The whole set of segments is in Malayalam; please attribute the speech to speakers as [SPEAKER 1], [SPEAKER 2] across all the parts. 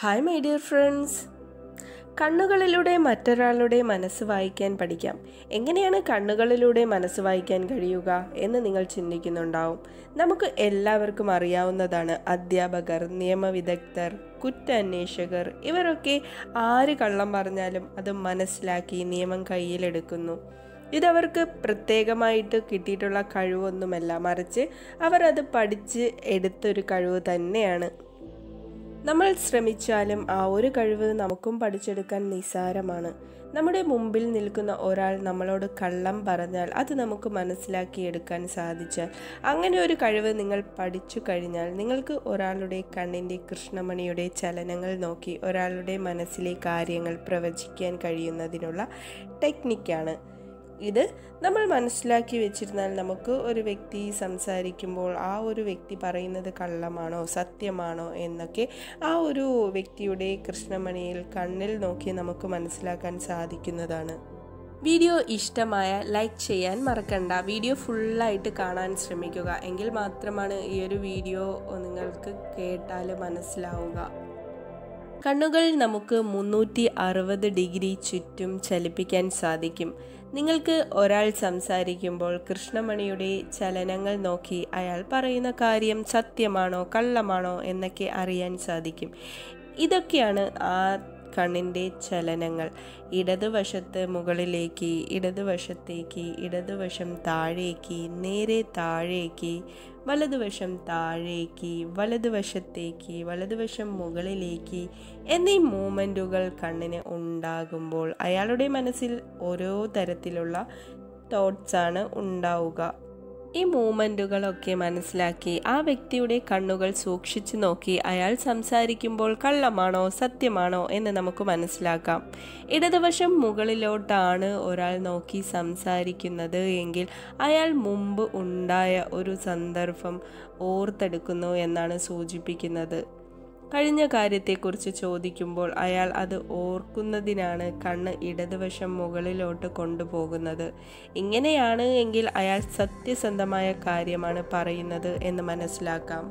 [SPEAKER 1] ഹായ് മൈ ഡിയർ ഫ്രണ്ട്സ് കണ്ണുകളിലൂടെ മറ്റൊരാളുടെ മനസ്സ് വായിക്കാൻ പഠിക്കാം എങ്ങനെയാണ് കണ്ണുകളിലൂടെ മനസ്സ് വായിക്കാൻ കഴിയുക എന്ന് നിങ്ങൾ ചിന്തിക്കുന്നുണ്ടാവും നമുക്ക് എല്ലാവർക്കും അറിയാവുന്നതാണ് അധ്യാപകർ നിയമവിദഗ്ധർ കുറ്റാന്വേഷകർ ഇവരൊക്കെ ആര് കള്ളം പറഞ്ഞാലും അത് മനസ്സിലാക്കി നിയമം കയ്യിലെടുക്കുന്നു ഇതവർക്ക് പ്രത്യേകമായിട്ട് കിട്ടിയിട്ടുള്ള കഴിവൊന്നുമല്ല മറിച്ച് അവർ അത് പഠിച്ച് എടുത്തൊരു കഴിവ് തന്നെയാണ് നമ്മൾ ശ്രമിച്ചാലും ആ ഒരു കഴിവ് നമുക്കും പഠിച്ചെടുക്കാൻ നിസ്സാരമാണ് നമ്മുടെ മുമ്പിൽ നിൽക്കുന്ന ഒരാൾ നമ്മളോട് കള്ളം പറഞ്ഞാൽ അത് നമുക്ക് മനസ്സിലാക്കിയെടുക്കാൻ സാധിച്ചാൽ അങ്ങനെ ഒരു കഴിവ് നിങ്ങൾ പഠിച്ചു കഴിഞ്ഞാൽ നിങ്ങൾക്ക് ഒരാളുടെ കണ്ണിൻ്റെ കൃഷ്ണമണിയുടെ ചലനങ്ങൾ നോക്കി ഒരാളുടെ മനസ്സിലെ കാര്യങ്ങൾ പ്രവചിക്കാൻ കഴിയുന്നതിനുള്ള ടെക്നിക്കാണ് ഇത് നമ്മൾ മനസ്സിലാക്കി വെച്ചിരുന്നാൽ നമുക്ക് ഒരു വ്യക്തി സംസാരിക്കുമ്പോൾ ആ ഒരു വ്യക്തി പറയുന്നത് കള്ളമാണോ സത്യമാണോ എന്നൊക്കെ ആ ഒരു വ്യക്തിയുടെ കൃഷ്ണമണിയിൽ കണ്ണിൽ നോക്കി നമുക്ക് മനസ്സിലാക്കാൻ സാധിക്കുന്നതാണ് വീഡിയോ ഇഷ്ടമായ ലൈക്ക് ചെയ്യാൻ മറക്കണ്ട വീഡിയോ ഫുള്ളായിട്ട് കാണാൻ ശ്രമിക്കുക എങ്കിൽ മാത്രമാണ് ഈ ഒരു വീഡിയോ നിങ്ങൾക്ക് കേട്ടാൽ മനസ്സിലാവുക കണ്ണുകൾ നമുക്ക് മുന്നൂറ്റി അറുപത് ഡിഗ്രി ചുറ്റും ചലിപ്പിക്കാൻ സാധിക്കും നിങ്ങൾക്ക് ഒരാൾ സംസാരിക്കുമ്പോൾ കൃഷ്ണമണിയുടെ ചലനങ്ങൾ നോക്കി അയാൾ പറയുന്ന കാര്യം സത്യമാണോ കള്ളമാണോ എന്നൊക്കെ അറിയാൻ സാധിക്കും ഇതൊക്കെയാണ് ആ കണ്ണിൻ്റെ ചലനങ്ങൾ ഇടതുവശത്ത് മുകളിലേക്ക് ഇടതുവശത്തേക്ക് ഇടതുവശം താഴേക്ക് നേരെ താഴേക്ക് വലതുവശം താഴേക്ക് വലതുവശത്തേക്ക് വലതുവശം മുകളിലേക്ക് എന്നീ മൂമെൻറ്റുകൾ കണ്ണിന് ഉണ്ടാകുമ്പോൾ അയാളുടെ മനസ്സിൽ ഓരോ തരത്തിലുള്ള തോട്ട്സാണ് ഉണ്ടാവുക ഈ മൂമെൻറ്റുകളൊക്കെ മനസ്സിലാക്കി ആ വ്യക്തിയുടെ കണ്ണുകൾ സൂക്ഷിച്ചു നോക്കി അയാൾ സംസാരിക്കുമ്പോൾ കള്ളമാണോ സത്യമാണോ എന്ന് നമുക്ക് മനസ്സിലാക്കാം ഇടതുവശം മുകളിലോട്ടാണ് ഒരാൾ നോക്കി സംസാരിക്കുന്നത് എങ്കിൽ അയാൾ മുമ്പ് ഉണ്ടായ ഒരു സന്ദർഭം ഓർത്തെടുക്കുന്നു എന്നാണ് സൂചിപ്പിക്കുന്നത് കഴിഞ്ഞ കാര്യത്തെക്കുറിച്ച് ചോദിക്കുമ്പോൾ അയാൾ അത് ഓർക്കുന്നതിനാണ് കണ്ണ് ഇടതുവശം മുകളിലോട്ട് കൊണ്ടുപോകുന്നത് ഇങ്ങനെയാണ് എങ്കിൽ അയാൾ സത്യസന്ധമായ കാര്യമാണ് പറയുന്നത് എന്ന് മനസ്സിലാക്കാം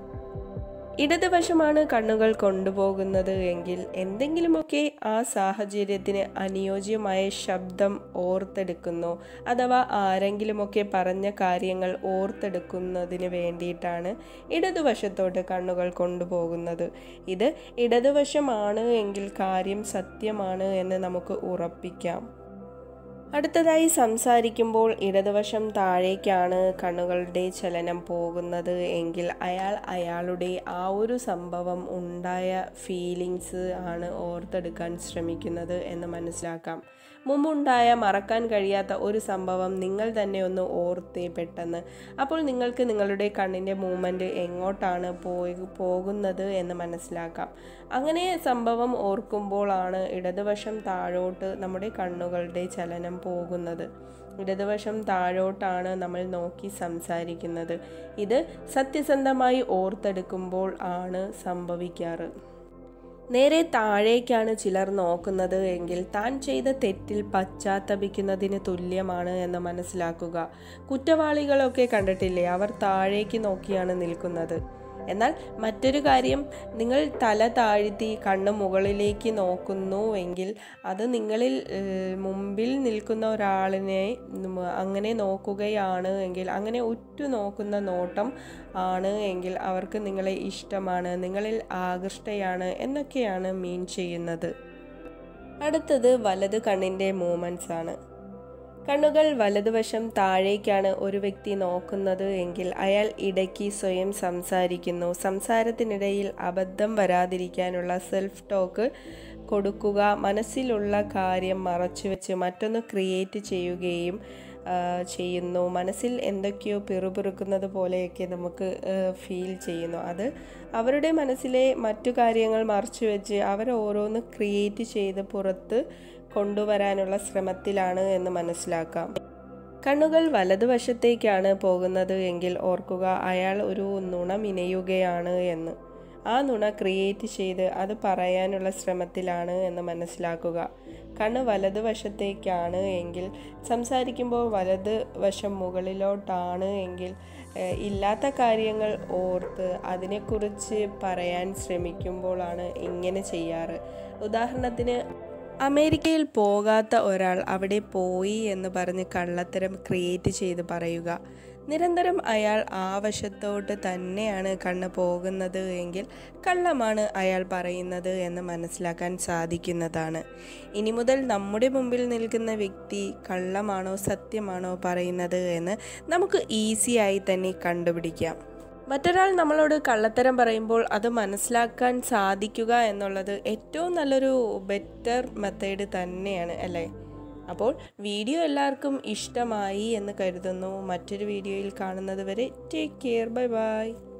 [SPEAKER 1] ഇടതുവശമാണ് കണ്ണുകൾ കൊണ്ടുപോകുന്നത് എങ്കിൽ എന്തെങ്കിലുമൊക്കെ ആ സാഹചര്യത്തിന് അനുയോജ്യമായ ശബ്ദം ഓർത്തെടുക്കുന്നു അഥവാ ആരെങ്കിലുമൊക്കെ പറഞ്ഞ കാര്യങ്ങൾ ഓർത്തെടുക്കുന്നതിന് വേണ്ടിയിട്ടാണ് ഇടതുവശത്തോട്ട് കണ്ണുകൾ കൊണ്ടുപോകുന്നത് ഇത് ഇടതുവശമാണ് എങ്കിൽ കാര്യം സത്യമാണ് എന്ന് നമുക്ക് ഉറപ്പിക്കാം അടുത്തതായി സംസാരിക്കുമ്പോൾ ഇടതുവശം താഴേക്കാണ് കണ്ണുകളുടെ ചലനം പോകുന്നത് എങ്കിൽ അയാൾ അയാളുടെ ആ ഒരു സംഭവം ഉണ്ടായ ഫീലിങ്സ് ആണ് ഓർത്തെടുക്കാൻ ശ്രമിക്കുന്നത് എന്ന് മനസ്സിലാക്കാം മുമ്പുണ്ടായ മറക്കാൻ കഴിയാത്ത ഒരു സംഭവം നിങ്ങൾ തന്നെ ഒന്ന് ഓർത്തേ പെട്ടെന്ന് അപ്പോൾ നിങ്ങൾക്ക് നിങ്ങളുടെ കണ്ണിൻ്റെ മൂവ്മെൻറ്റ് എങ്ങോട്ടാണ് പോയി പോകുന്നത് എന്ന് മനസ്സിലാക്കാം അങ്ങനെ സംഭവം ഓർക്കുമ്പോഴാണ് ഇടതുവശം താഴോട്ട് നമ്മുടെ കണ്ണുകളുടെ ചലനം പോകുന്നത് ഇടതുവശം താഴോട്ടാണ് നമ്മൾ നോക്കി സംസാരിക്കുന്നത് ഇത് സത്യസന്ധമായി ഓർത്തെടുക്കുമ്പോൾ ആണ് സംഭവിക്കാറ് നേരെ താഴേക്കാണ് ചിലർ നോക്കുന്നത് എങ്കിൽ താൻ ചെയ്ത തെറ്റിൽ പശ്ചാത്തപിക്കുന്നതിന് തുല്യമാണ് എന്ന് മനസ്സിലാക്കുക കുറ്റവാളികളൊക്കെ കണ്ടിട്ടില്ലേ അവർ താഴേക്ക് നോക്കിയാണ് നിൽക്കുന്നത് എന്നാൽ മറ്റൊരു കാര്യം നിങ്ങൾ തല താഴ്ത്തി കണ്ണ് മുകളിലേക്ക് നോക്കുന്നുവെങ്കിൽ അത് നിങ്ങളിൽ മുമ്പിൽ നിൽക്കുന്ന ഒരാളിനെ അങ്ങനെ നോക്കുകയാണ് എങ്കിൽ അങ്ങനെ ഉറ്റു നോക്കുന്ന നോട്ടം ആണ് എങ്കിൽ അവർക്ക് നിങ്ങളെ ഇഷ്ടമാണ് നിങ്ങളിൽ ആകൃഷ്ടയാണ് എന്നൊക്കെയാണ് മീൻ ചെയ്യുന്നത് അടുത്തത് വലത് കണ്ണിൻ്റെ മൂമെൻറ്റ്സ് ആണ് കണ്ണുകൾ വലതുവശം താഴേക്കാണ് ഒരു വ്യക്തി നോക്കുന്നത് എങ്കിൽ അയാൾ ഇടയ്ക്ക് സ്വയം സംസാരിക്കുന്നു സംസാരത്തിനിടയിൽ അബദ്ധം വരാതിരിക്കാനുള്ള സെൽഫ് ടോക്ക് കൊടുക്കുക മനസ്സിലുള്ള കാര്യം മറച്ചുവെച്ച് മറ്റൊന്ന് ക്രിയേറ്റ് ചെയ്യുകയും ചെയ്യുന്നു മനസ്സിൽ എന്തൊക്കെയോ പിറുപിറുക്കുന്നത് പോലെയൊക്കെ നമുക്ക് ഫീൽ ചെയ്യുന്നു അത് അവരുടെ മനസ്സിലെ മറ്റു കാര്യങ്ങൾ മറച്ചു വെച്ച് അവർ ഓരോന്ന് ക്രിയേറ്റ് ചെയ്ത് പുറത്ത് കൊണ്ടുവരാനുള്ള ശ്രമത്തിലാണ് എന്ന് മനസ്സിലാക്കാം കണ്ണുകൾ വലതുവശത്തേക്കാണ് പോകുന്നത് എങ്കിൽ ഓർക്കുക അയാൾ ഒരു നുണ മിനയുകയാണ് എന്ന് ആ നുണ ക്രിയേറ്റ് ചെയ്ത് അത് പറയാനുള്ള ശ്രമത്തിലാണ് എന്ന് മനസ്സിലാക്കുക കണ്ണ് വലതുവശത്തേക്കാണ് എങ്കിൽ സംസാരിക്കുമ്പോൾ വലത് വശം മുകളിലോട്ടാണ് എങ്കിൽ ഏഹ്, ഇല്ലാത്ത കാര്യങ്ങൾ ഓർത്ത് അതിനെക്കുറിച്ച് പറയാൻ ശ്രമിക്കുമ്പോഴാണ് ഇങ്ങനെ ചെയ്യാറ് ഉദാഹരണത്തിന് അമേരിക്കയിൽ പോകാത്ത ഒരാൾ അവിടെ പോയി എന്ന് പറഞ്ഞ് കള്ളത്തരം ക്രിയേറ്റ് ചെയ്ത് പറയുക നിരന്തരം അയാൾ ആ വശത്തോട്ട് തന്നെയാണ് കണ്ണ് പോകുന്നത് എങ്കിൽ കള്ളമാണ് അയാൾ പറയുന്നത് എന്ന് മനസ്സിലാക്കാൻ സാധിക്കുന്നതാണ് ഇനി മുതൽ നമ്മുടെ മുമ്പിൽ നിൽക്കുന്ന വ്യക്തി കള്ളമാണോ സത്യമാണോ പറയുന്നത് എന്ന് നമുക്ക് ഈസിയായി തന്നെ കണ്ടുപിടിക്കാം മറ്റൊരാൾ നമ്മളോട് കള്ളത്തരം പറയുമ്പോൾ അത് മനസ്സിലാക്കാൻ സാധിക്കുക എന്നുള്ളത് ഏറ്റവും നല്ലൊരു ബെറ്റർ മെത്തേഡ് തന്നെയാണ് അല്ലേ അപ്പോൾ വീഡിയോ എല്ലാവർക്കും ഇഷ്ടമായി എന്ന് കരുതുന്നു മറ്റൊരു വീഡിയോയിൽ കാണുന്നത് വരെ ടേക്ക് കെയർ ബൈ ബൈ